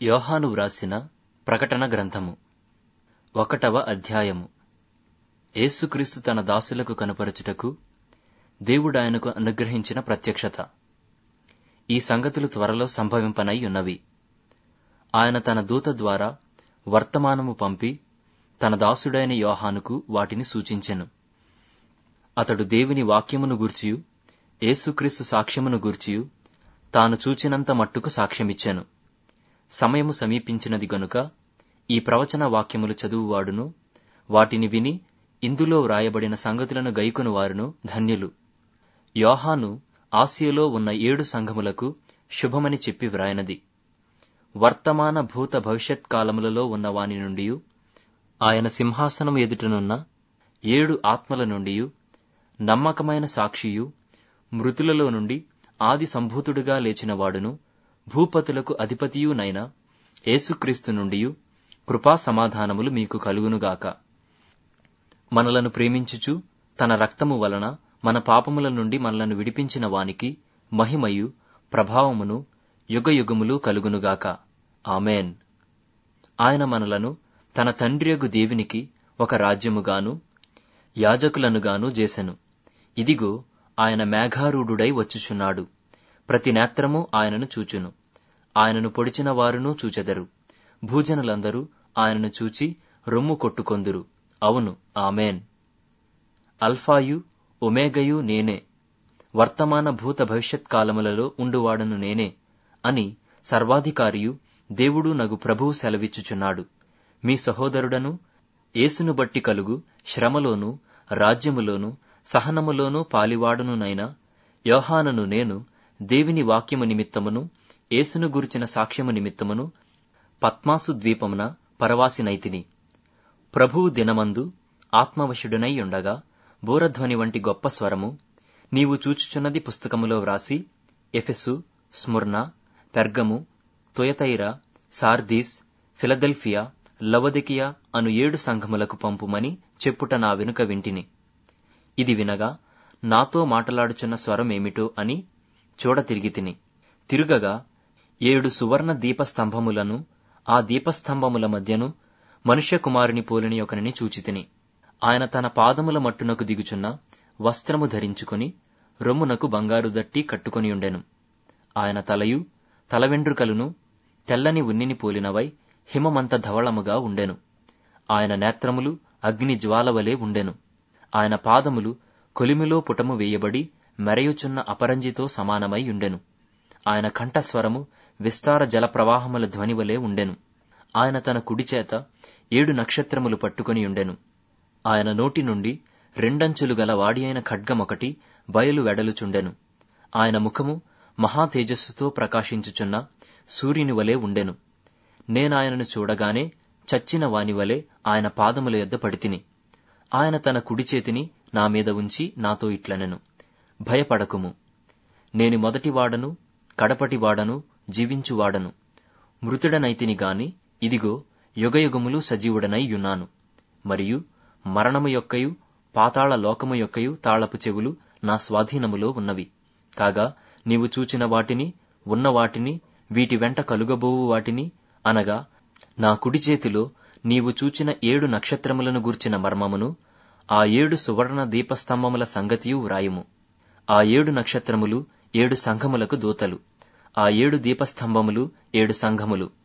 యోహాను వ్రాసిన ప్రకటన గ్రంథము ఒకటవ అధ్యాయము యేసుక్రీస్తు తన దాసులకు కనుపరచుటకు దేవుడాయనకు అనుగ్రహించిన ప్రత్యక్షత ఈ సంగతులు త్వరలో సంభవింపనై ఉన్నవి ఆయన తన దూత ద్వారా వర్తమానము పంపి తన దాసుడైన యోహానుకు వాటిని సూచించెను అతడు దేవుని వాక్యమును గూర్చియు యేసుక్రీస్తు సాక్ష్యమును గూర్చియు తాను చూచినంత మట్టుకు సాక్ష్యమిచ్చెను సమయము సమీపించినది గనుక ఈ ప్రవచన వాక్యములు చదువువాడును వాటిని విని ఇందులో వ్రాయబడిన సంగతులను గైకొను వారును ధన్యులు యోహాను ఆసియలో ఉన్న ఏడు సంఘములకు శుభమని చెప్పి వ్రాయనది వర్తమాన భూత భవిష్యత్ కాలములలో ఉన్న వాని నుండి ఆయన సింహాసనం ఎదుటనున్న ఏడు ఆత్మల నుండి నమ్మకమైన సాక్షియు మృతులలో నుండి ఆది సంభూతుడుగా లేచిన వాడును భూపతులకు అధిపతియునైన యేసుక్రీస్తు నుండి కృపా సమాధానములు మీకు కలుగునుగాక మనలను ప్రేమించుచు తన రక్తము వలన మన పాపముల నుండి మనలను విడిపించిన వానికి మహిమయు ప్రభావమును యుగయుగములు కలుగునుగాక ఆమెన్ ఆయన మనలను తన తండ్రియగు దేవునికి ఒక రాజ్యముగాను యాజకులనుగాను చేసెను ఇదిగో ఆయన మేఘారూఢుడై వచ్చుచున్నాడు ప్రతి నేత్రము ఆయనను చూచును ఆయనను పొడిచిన వారును చూచెదరు భూజనులందరూ ఆయనను చూచి రొమ్ము కొట్టుకొందురు అవును ఆమెన్ అల్ఫాయు ఒమేగయు నేనే వర్తమాన భూత భవిష్యత్ కాలములలో ఉండువాడను నేనే అని సర్వాధికారియు దేవుడు నగు ప్రభువు సెలవిచ్చుచున్నాడు మీ సహోదరుడను యేసును బట్టి కలుగు శ్రమలోను రాజ్యములోను సహనములోనూ పాలివాడునునైనా యోహానను నేను దేవుని వాక్యము నిమిత్తమును యేసును గురిచిన సాక్ష్యము నిమిత్తమును పద్మాసు ద్వీపమున పరవాసినైతిని ప్రభువు దినమందు ఆత్మవశుడునై ఉండగా బోరధ్వని వంటి గొప్ప స్వరము నీవు చూచుచున్నది పుస్తకములో వ్రాసి Ephesus Smyrna Pergamum Thyatira Sardis Philadelphia Laodicea అను ఏడు సంఘములకు పంపుమని చెప్పుట నా వెనుక వింటిని ఇది వినగా నాతో మాటలాడుచున్న స్వరమేమిటో అని చూడ తిరిగి తిని తిరుగగా ఏడు సువర్ణ దీపస్తంభములను ఆ దీపస్తంభముల మధ్యను మనుష్య కుమారుని పోలిని ఒకనిని చూచితిని ఆయన తన పాదముల మట్టునకు దిగుచున్న వస్త్రము ధరించుకుని రొమ్మునకు బంగారు దట్టి కట్టుకుని ఉండెను ఆయన తలయు తల వెండ్రుకలును తెల్లని ఉన్నిని పోలినవై హిమమంత ధవళముగా ఉండెను ఆయన నేత్రములు అగ్ని జ్వాలవలే ఉండెను ఆయన పాదములు కొలిమిలో పుటము వేయబడి మెరయుచున్న అపరంజితో సమానమై ఉండెను ఆయన కంఠస్వరము విస్తార జల ప్రవాహముల ధ్వనివలే ఉండెను ఆయన తన కుడిచేత ఏడు నక్షత్రములు పట్టుకుని ఉండెను ఆయన నోటి నుండి రెండంచులు గల వాడి అయిన ఖడ్గమొకటి బయలు వెడలుచుండెను ఆయన ముఖము మహా తేజస్సుతో ప్రకాశించుచున్న సూర్యుని వలె ఉండెను నేనాయనను చూడగానే చచ్చిన వాని వలె ఆయన పాదముల యొద్ద పడితిని ఆయన తన కుడి చేతిని నా మీద ఉంచి నాతో ఇట్లనెను భయపడకుము నేను మొదటివాడను కడపటివాడను జీవించువాడను మృతుడనైతిని గాని ఇదిగో యుగయుగములు సజీవుడనై యున్నాను మరియు మరణము యొక్కయు పాతాళ లోకము యొక్కయు తాళపు చెవులు నా స్వాధీనములో ఉన్నవి కాగా నీవు చూచిన వాటిని ఉన్న వాటిని వీటి వెంట కలుగబోవు వాటిని అనగా నా కుడి చేతిలో నీవు చూచిన ఏడు నక్షత్రములను గూర్చిన మర్మమును ఆ ఏడు సువర్ణ దీపస్తంభముల సంగతియు వ్రాయుము ఆ ఏడు నక్షత్రములు ఏడు సంఘములకు దూతలు ఆ ఏడు దీపస్తంభములు ఏడు సంఘములు